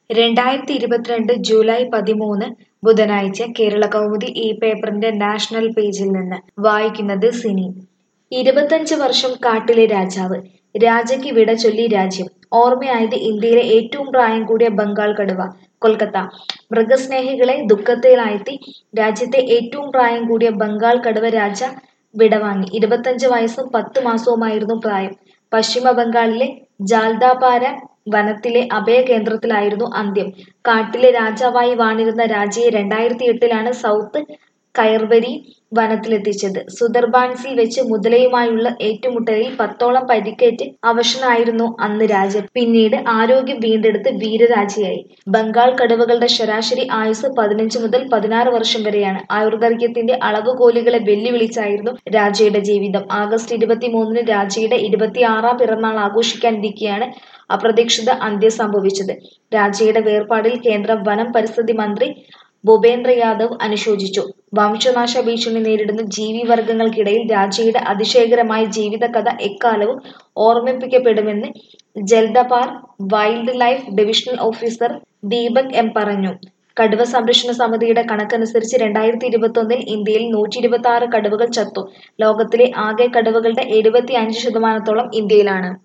രണ്ടായിരത്തി ഇരുപത്തിരണ്ട് ജൂലൈ പതിമൂന്ന് ബുധനാഴ്ച കേരള കൗമുദി ഈ പേപ്പറിന്റെ നാഷണൽ പേജിൽ നിന്ന് വായിക്കുന്നത് സിനി ഇരുപത്തഞ്ച് വർഷം കാട്ടിലെ രാജാവ് രാജയ്ക്ക് വിട ചൊല്ലി രാജ്യം ഓർമ്മയായത് ഇന്ത്യയിലെ ഏറ്റവും പ്രായം കൂടിയ ബംഗാൾ കടുവ കൊൽക്കത്ത മൃഗസ്നേഹികളെ ദുഃഖത്തിലാഴ്ത്തി രാജ്യത്തെ ഏറ്റവും പ്രായം കൂടിയ ബംഗാൾ കടുവ രാജ വിടവാങ്ങി ഇരുപത്തഞ്ച് വയസ്സും പത്ത് മാസവുമായിരുന്നു പ്രായം പശ്ചിമ ബംഗാളിലെ ജാൽദാപാര വനത്തിലെ അഭയകേന്ദ്രത്തിലായിരുന്നു അന്ത്യം കാട്ടിലെ രാജാവായി വാണിരുന്ന രാജയെ രണ്ടായിരത്തി എട്ടിലാണ് സൗത്ത് കയർവരി വനത്തിലെത്തിച്ചത് സുന്ദർബാൻസിൽ വെച്ച് മുതലയുമായുള്ള ഏറ്റുമുട്ടലിൽ പത്തോളം പരിക്കേറ്റ് അവശനായിരുന്നു അന്ന് രാജ പിന്നീട് ആരോഗ്യം വീണ്ടെടുത്ത് വീരരാജയായി ബംഗാൾ കടുവകളുടെ ശരാശരി ആയുസ് പതിനഞ്ച് മുതൽ പതിനാറ് വർഷം വരെയാണ് ആയുർദൈർഘ്യത്തിന്റെ അളവുകോലുകളെ വെല്ലുവിളിച്ചായിരുന്നു രാജയുടെ ജീവിതം ആഗസ്റ്റ് ഇരുപത്തിമൂന്നിന് രാജയുടെ ഇരുപത്തിയാറാം പിറന്നാൾ ആഘോഷിക്കാനിരിക്കെയാണ് അപ്രതീക്ഷിത അന്ത്യം സംഭവിച്ചത് രാജയുടെ വേർപാടിൽ കേന്ദ്ര വനം പരിസ്ഥിതി മന്ത്രി ഭൂപേന്ദ്ര യാദവ് അനുശോചിച്ചു വംശനാശ ഭീഷണി നേരിടുന്ന ജീവിവർഗങ്ങൾക്കിടയിൽ രാജയുടെ അതിശയകരമായ ജീവിതകഥ എക്കാലവും ഓർമ്മിപ്പിക്കപ്പെടുമെന്ന് Jaldapar wild life divisional officer Deepak M പറഞ്ഞു കടുവ സംരക്ഷണ സമിതിയുടെ കണക്കനുസരിച്ച് രണ്ടായിരത്തി ഇരുപത്തൊന്നിൽ ഇന്ത്യയിൽ നൂറ്റി ഇരുപത്തി ആറ് കടുവകൾ ചത്തു ലോകത്തിലെ ആകെ കടുവകളുടെ എഴുപത്തി അഞ്ച് ശതമാനത്തോളം ഇന്ത്യയിലാണ്